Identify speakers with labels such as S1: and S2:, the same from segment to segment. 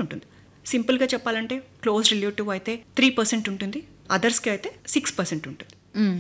S1: ఉంటుంది సింపుల్గా చెప్పాలంటే క్లోజ్ రిలేటివ్ అయితే త్రీ పర్సెంట్ ఉంటుంది అదర్స్కి అయితే సిక్స్ పర్సెంట్ ఉంటుంది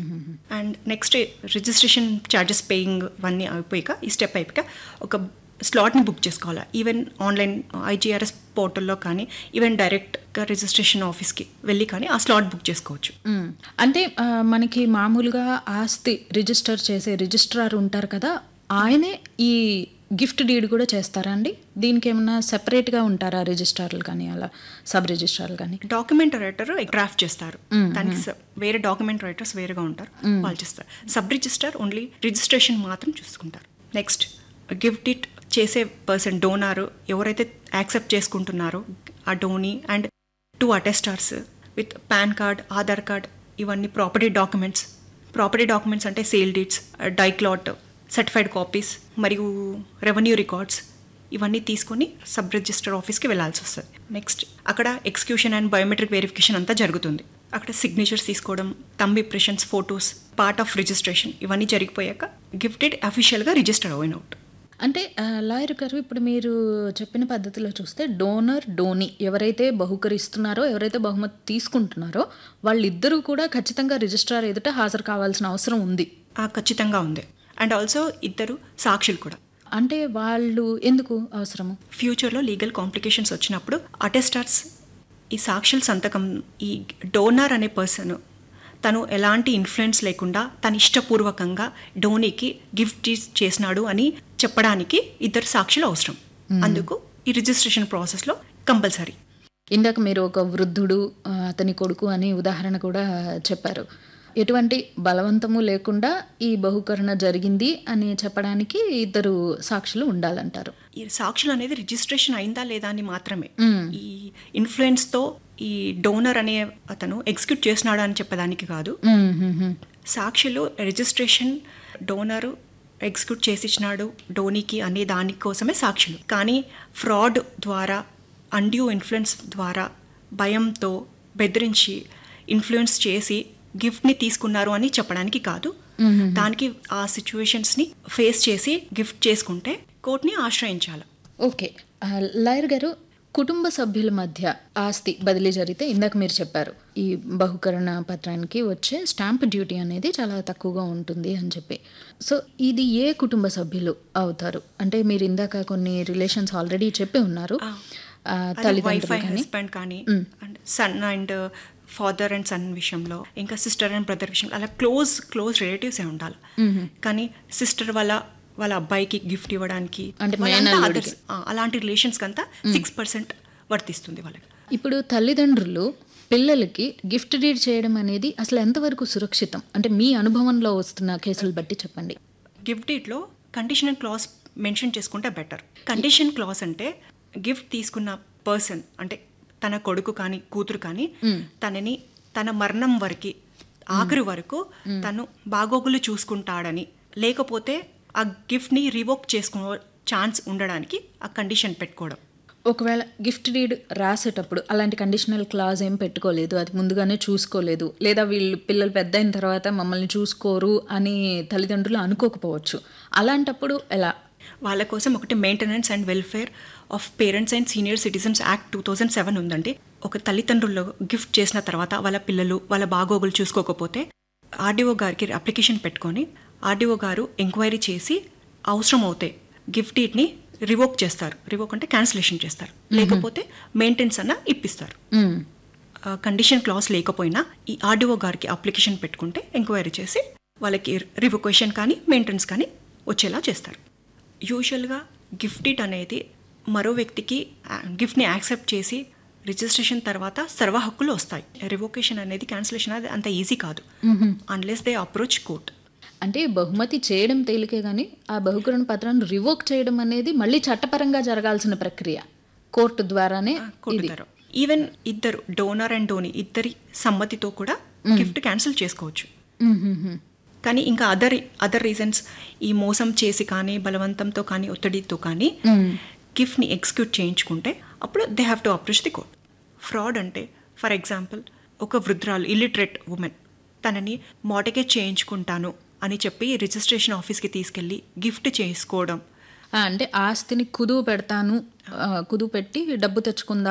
S1: and next registration charges paying ఇవన్నీ అయిపోయాక ఈ స్టెప్ అయిపోయాక ఒక స్లాట్ని బుక్ చేసుకోవాలి ఈవెన్ ఆన్లైన్ ఐజీఆర్ఎస్ పోర్టల్లో కానీ ఈవెన్ డైరెక్ట్గా రిజిస్ట్రేషన్ ఆఫీస్కి వెళ్ళి కానీ ఆ స్లాట్ బుక్ చేసుకోవచ్చు
S2: మ్మ్. అంటే ఆ, మనకి మామూలుగా ఆస్తి రిజిస్టర్ చేసే రిజిస్ట్రార్ ఉంటారు కదా ఆయనే ఈ గిఫ్ట్ డీడ్ కూడా చేస్తారా అండి దీనికి ఏమన్నా సెపరేట్గా ఉంటారా రిజిస్ట్రార్లు కానీ అలా సబ్ రిజిస్ట్రార్లు కానీ
S1: డాక్యుమెంట్ రైటర్ డ్రాఫ్ట్ చేస్తారు దానికి స- వేరే డాక్యుమెంట్ రైటర్స్ వేరేగా ఉంటారు వాళ్ళు చేస్తారు సబ్ రిజిస్టర్ ఓన్లీ రిజిస్ట్రేషన్ మాత్రం చూసుకుంటారు నెక్స్ట్ గిఫ్ట్ ఇట్ చేసే పర్సన్ డోనార్ ఎవరైతే యాక్సెప్ట్ చేసుకుంటున్నారో ఆ donee and two attestors with PAN card Aadhaar card ఇవన్నీ ప్రాపర్టీ డాక్యుమెంట్స్ ప్రాపర్టీ డాక్యుమెంట్స్ అంటే సేల్ డీట్స్ డైక్లాట్ సర్టిఫైడ్ కాపీస్ మరియు రెవెన్యూ రికార్డ్స్ ఇవన్నీ తీసుకొని సబ్ రిజిస్టర్ ఆఫీస్కి వెళ్ళాల్సి వస్తుంది నెక్స్ట్ అక్కడ ఎక్స్క్యూషన్ అండ్ బయోమెట్రిక్ వెరిఫికేషన్ అంతా జరుగుతుంది అక్కడ సిగ్నేచర్స్ తీసుకోవడం thumb impressions photos part of registration ఇవన్నీ జరిగిపోయాక గిఫ్టెడ్ అఫీషియల్గా రిజిస్టర్ అయిన అవుట్
S2: అంటే ఆ, లాయర్ గారు ఇప్పుడు మీరు చెప్పిన పద్ధతిలో చూస్తే డోనర్ డోనీ ఎవరైతే బహుకరిస్తున్నారో ఎవరైతే బహుమతి తీసుకుంటున్నారో వాళ్ళిద్దరూ కూడా ఖచ్చితంగా రిజిస్ట్రార్ ఎదుట హాజరు కావాల్సిన అవసరం ఉంది
S1: ఆ, ఖచ్చితంగా ఉంది అండ్ ఆల్సో ఇద్దరు సాక్షులు కూడా
S2: అంటే వాళ్ళు ఎందుకు అవసరము
S1: ఫ్యూచర్లో లీగల్ కాంప్లికేషన్స్ వచ్చినప్పుడు అటెస్టార్స్ ఈ సాక్షుల సంతకం ఈ డోనర్ అనే పర్సన్ తను ఎలాంటి ఇన్ఫ్లుయెన్స్ లేకుండా తన ఇష్టపూర్వకంగా డోనీకి గిఫ్ట్ చేసినాడు అని చెప్పడానికి ఇద్దరు సాక్షులు అవసరం అందుకు ఈ రిజిస్ట్రేషన్ ప్రాసెస్లో కంపల్సరీ
S2: ఇందాక మీరు ఒక వృద్ధుడు ఆ, అతని కొడుకు అని ఉదాహరణ కూడా చెప్పారు ఎటువంటి బలవంతము లేకుండా ఈ బహుకరణ జరిగింది అని చెప్పడానికి ఇద్దరు సాక్షులు ఉండాలంటారు
S1: ఈ సాక్షులు అనేది రిజిస్ట్రేషన్ అయిందా లేదా అని మాత్రమే ఈ ఇన్ఫ్లుయెన్స్తో ఈ డోనర్ అనే అతను ఎగ్జిక్యూట్ చేసినాడు అని చెప్పడానికి కాదు
S2: మ్మ్, మ్మ్, మ్మ్.
S1: సాక్షులు రిజిస్ట్రేషన్ డోనరు ఎగ్జిక్యూట్ చేసిచ్చినాడు డోనీకి అనే దానికోసమే సాక్షులు కానీ ఫ్రాడ్ ద్వారా అండ్యూ ఇన్ఫ్లుయెన్స్ ద్వారా భయంతో బెదిరించి ఇన్ఫ్లుయెన్స్ చేసి గిఫ్ట్ని తీసుకున్నారు అని చెప్పడానికి కాదు దానికి ఆ సిచ్యువేషన్స్ని ఫేస్ చేసి గిఫ్ట్ చేసుకుంటే కోర్టుని ఆశ్రయించాలి
S2: ఓకే ఆ, లాయర్ గారు కుటుంబ సభ్యుల మధ్య ఆస్తి బదిలీ జరిగితే ఇందాక మీరు చెప్పారు ఈ బహుకరణ పత్రానికి వచ్చే స్టాంప్ డ్యూటీ అనేది చాలా తక్కువగా ఉంటుంది అని చెప్పి సో ఇది ఏ కుటుంబ సభ్యులు అవుతారు అంటే మీరు ఇందాక కొన్ని రిలేషన్స్ ఆల్రెడీ చెప్పి ఉన్నారు ఆ,
S1: వైఫ్
S2: తల్లిదండ్రులు
S1: అండ్
S2: కానీ
S1: హస్బెండ్ కానీ and son and father and son విషయంలో ఇంకా సిస్టర్ అండ్ బ్రదర్ విషయంలో అలా క్లోజ్ క్లోజ్ రిలేటివ్స్ ఏ ఉండాలి కానీ సిస్టర్ వాళ్ళ వాళ్ళ అబ్బాయికి గిఫ్ట్ ఇవ్వడానికి
S2: అంటే
S1: వాళ్ళంతా
S2: మేనల్లుడికి.
S1: others, ఆ, అలాంటి రిలేషన్స్ కంతా సిక్స్ పర్సెంట్ వర్తిస్తుంది వాళ్ళకి
S2: ఇప్పుడు తల్లిదండ్రులు పిల్లలకి గిఫ్ట్ డీడ్ చేయడం అనేది అసలు ఎంతవరకు సురక్షితం అంటే మీ అనుభవంలో వస్తున్న కేసులు బట్టి చెప్పండి
S1: గిఫ్ట్ డీట్లో కండిషనల్ క్లాస్ మెన్షన్ చేసుకుంటే బెటర్ కండిషన్ క్లాస్ అంటే గిఫ్ట్ తీసుకున్న పర్సన్ అంటే తన కొడుకు కానీ కూతురు కానీ తనని తన మరణం వరకు ఆఖరి వరకు తను బాగోగులు చూసుకుంటాడని లేకపోతే ఆ గిఫ్ట్ని రివోక్ చేసుకునే ఛాన్స్ ఉండడానికి ఆ కండిషన్ పెట్టుకోవడం
S2: ఒకవేళ గిఫ్ట్ డీడ్ రాసేటప్పుడు అలాంటి కండిషనల్ క్లాజ్ ఏం పెట్టుకోలేదు అది ముందుగానే చూసుకోలేదు లేదా వీళ్ళు పిల్లలు పెద్ద అయిన తర్వాత మమ్మల్ని చూసుకోరు అని తల్లిదండ్రులు అనుకోకపోవచ్చు అలాంటప్పుడు ఎలా
S1: వాళ్ళ కోసం ఒకటి maintenance and welfare of parents and senior citizens act two thousand seven ఉందండి ఒక తల్లిదండ్రులు గిఫ్ట్ చేసిన తర్వాత వాళ్ళ పిల్లలు వాళ్ళ బాగోగులు చూసుకోకపోతే ఆర్డీఓ గారికి అప్లికేషన్ పెట్టుకొని ఆర్డీఓ గారు ఎంక్వైరీ చేసి అవసరం అవుతే గిఫ్ట్ ని రివోక్ చేస్తారు రివోక్ అంటే క్యాన్సిలేషన్ చేస్తారు లేకపోతే మెయింటెనెన్స్ అన్న ఇప్పిస్తారు
S2: మ్మ్.
S1: కండిషన్ క్లాస్ లేకపోయినా ఈ ఆర్డీఓ గారికి అప్లికేషన్ పెట్టుకుంటే ఎంక్వైరీ చేసి వాళ్ళకి రివొకేషన్ కానీ మెయింటెనెన్స్ కానీ వచ్చేలా చేస్తారు యూజువల్గా గిఫ్ట్ ఇట్ అనేది మరో వ్యక్తికి గిఫ్ట్ని యాక్సెప్ట్ చేసి రిజిస్ట్రేషన్ తర్వాత సర్వ హక్కులు వస్తాయి రివొకేషన్ అనేది క్యాన్సిలేషన్ అనేది అంత ఈజీ కాదు అన్లెస్ దే అప్రోచ్ కోర్ట్
S2: అంటే బహుమతి చేయడం తేలికే కానీ ఆ బహుకరణ పత్రాన్ని రివోక్ చేయడం అనేది మళ్ళీ చట్టపరంగా జరగాల్సిన ప్రక్రియ కోర్టు ద్వారానే ఇది
S1: కొట్టుతారు ఈవెన్ ఇద్దరు డోనర్ అండ్ డోనీ ఇద్దరి సమ్మతితో కూడా గిఫ్ట్ క్యాన్సిల్ చేసుకోవచ్చు
S2: మ్మ్, మ్మ్, మ్మ్.
S1: కానీ ఇంకా అదర్ అదర్ రీజన్స్ ఈ మోసం చేసి కానీ బలవంతంతో కానీ ఒత్తిడితో కానీ గిఫ్ట్ని ఎగ్జిక్యూట్ చేయించుకుంటే అప్పుడు they have to approach the court fraud అంటే ఫర్ ఎగ్జాంపుల్ ఒక వృద్ధురాలు ఇల్లిటరేట్ ఉమెన్ తనని మోటగేజ్ చేయించుకుంటాను అని చెప్పి రిజిస్ట్రేషన్ ఆఫీస్కి తీసుకెళ్ళి గిఫ్ట్ చేసుకోవడం
S2: ఆ, అంటే ఆస్తిని కుదువు పెడతాను ఆ, కుదువు పెట్టి డబ్బు తెచ్చుకుందాం